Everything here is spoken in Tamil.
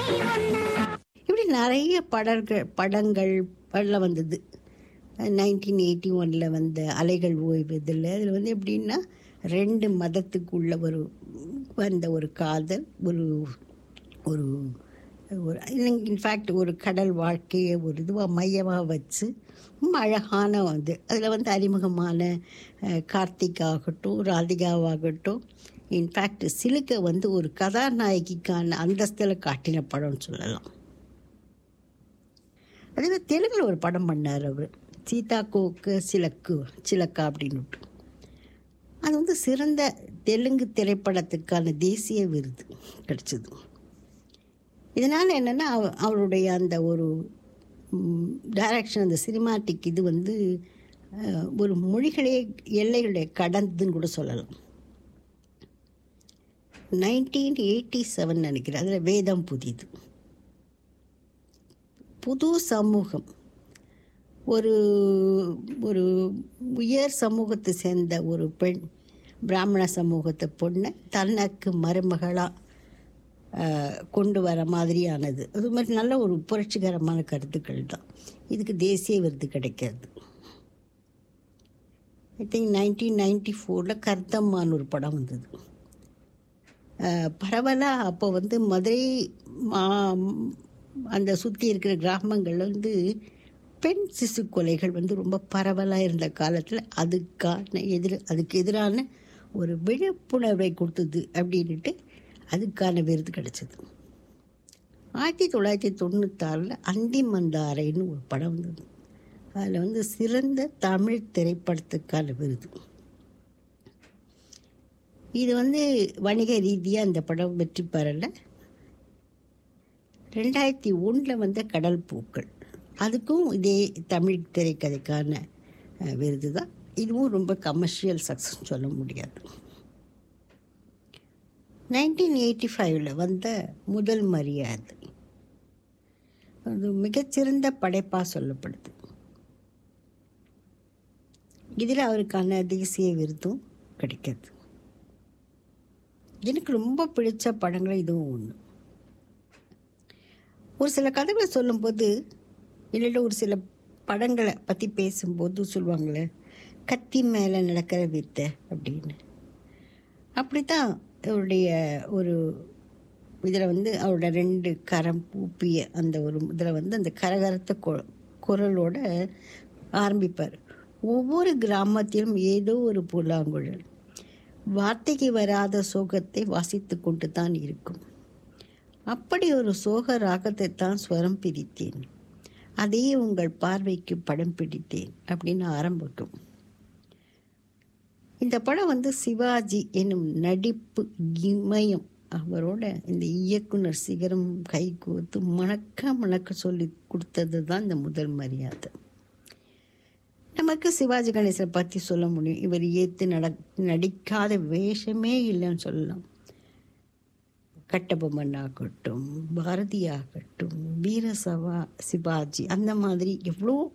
இப்படி நிறைய படங்கள் படங்கள் எல்லாம் வந்தது நைன்டீன் எயிட்டி ஒனில் வந்த அலைகள் ஓய்வதில் அதில் வந்து எப்படின்னா ரெண்டு மதத்துக்குள்ள ஒரு வந்த ஒரு காதல் ஒரு ஒரு ஒரு இன்ஃபேக்ட் ஒரு கடல் வாழ்க்கையை ஒரு இதுவாக மையமாக வச்சு ரொம்ப அழகான வந்து அதில் வந்து அறிமுகமான அஹ், கார்த்திக் ஆகட்டும் ராதிகாவாகட்டும் இன்ஃபேக்ட் சிலுக்க வந்து ஒரு கதாநாயகிக்கான அந்தஸ்தில் காட்டின படம்னு சொல்லலாம் அதுவே தெலுங்குல ஒரு படம் பண்ணார் அவர் சீதா கோக்கு சிலக்கு சிலக்கா அப்படின்னுட்டு அது வந்து சிறந்த தெலுங்கு திரைப்படத்துக்கான தேசிய விருது கிடைச்சது இதனால் என்னென்னா அவ அவருடைய அந்த ஒரு டைரக்ஷன் அந்த சினிமாட்டிக் இது வந்து அஹ், ஒரு மொழிகளே எல்லைகளை கடந்துன்னு கூட சொல்லலாம் நைன்டீன் எயிட்டி செவன் நினைக்கிறேன் அதில் வேதம் புதிது புது சமூகம் ஒரு ஒரு உயர் சமூகத்தை சேர்ந்த ஒரு பெண் பிராமண சமூகத்தை பொண்ணை தனக்கு மருமகளாக கொண்டு வர மாதிரியானது அது மாதிரி நல்ல ஒரு புரட்சிகரமான கருத்துக்கள் தான் இதுக்கு தேசிய விருது கிடைக்காது ஐ திங்க் நைன்டீன் நைன்டி ஃபோரில் கர்த்தம்மான்னு ஒரு படம் வந்தது பரவலாக அப்போ வந்து மதுரை மா அந்த சுற்றி இருக்கிற கிராமங்கள்ல வந்து பெண் சிசு கொலைகள் வந்து ரொம்ப பரவலாக இருந்த காலத்தில் அதுக்கான எதிர் அதுக்கு எதிரான ஒரு விழிப்புணர்வை கொடுத்தது அப்படின்ட்டு அதுக்கான விருது கிடைச்சது ஆயிரத்தி தொள்ளாயிரத்தி தொண்ணூத்தாறில் அந்தி மந்தாரைன்னு ஒரு படம் வந்தது அதில் வந்து சிறந்த தமிழ் திரைப்படத்துக்கான விருது இது வந்து வணிக ரீதியாக அந்த படம் வெற்றி பெறலை ரெண்டாயிரத்தி ஒன்றில் வந்த கடல் பூக்கள் அதுக்கும் இதே தமிழ் திரைக்கதைக்கான அஹ், விருது தான் இதுவும் ரொம்ப கமர்ஷியல் சக்ஸஸ் சொல்ல முடியாது நைன்டீன் எயிட்டி ஃபைவ்ல வந்த முதல் மரியாதை அது மிகச்சிறந்த படைப்பாக சொல்லப்படுது இதில் அவருக்கான தேசிய விருதும் கிடைக்கிறது எனக்கு ரொம்ப பிடிச்ச படங்கள் இதுவும் ஒன்று ஒரு சில கதைகளை சொல்லும்போது இல்லைன்னா ஒரு சில படங்களை பற்றி பேசும்போது சொல்லுவாங்களே கத்தி மேலே நடக்கிற வித்தை அப்படின்னு அப்படி தான் அவருடைய ஒரு இதில் வந்து அவரோட ரெண்டு கரம் பூப்பிய அந்த ஒரு இதில் வந்து அந்த கரகரத்த கொ- குரலோட ஆரம்பிப்பார் ஒவ்வொரு கிராமத்திலும் ஏதோ ஒரு புல்லாங்குழல் வார்த்தைக்கு வராத சோகத்தை வாசித்து கொண்டு தான் இருக்கும் அப்படி ஒரு சோக ராகத்தை தான் ஸ்வரம் பிரித்தேன் அதையே உங்கள் பார்வைக்கு படம் பிடித்தேன் அப்படின்னு ஆரம்பிக்கும் இந்த படம் வந்து சிவாஜி என்னும் நடிப்பு இமயம் அவரோட இந்த இயக்குனர் சிகரம் கை கோர்த்து மணக்க மணக்க சொல்லி கொடுத்தது தான் இந்த முதல் மரியாதை நமக்கு சிவாஜி கணேசனை பற்றி சொல்ல முடியும் இவர் ஏற்று நட நடிக்காத வேஷமே இல்லைன்னு சொல்லலாம் கட்டபொம்மன் ஆகட்டும் பாரதி ஆகட்டும் வீர சவா சிவாஜி அந்த மாதிரி எவ்வளோ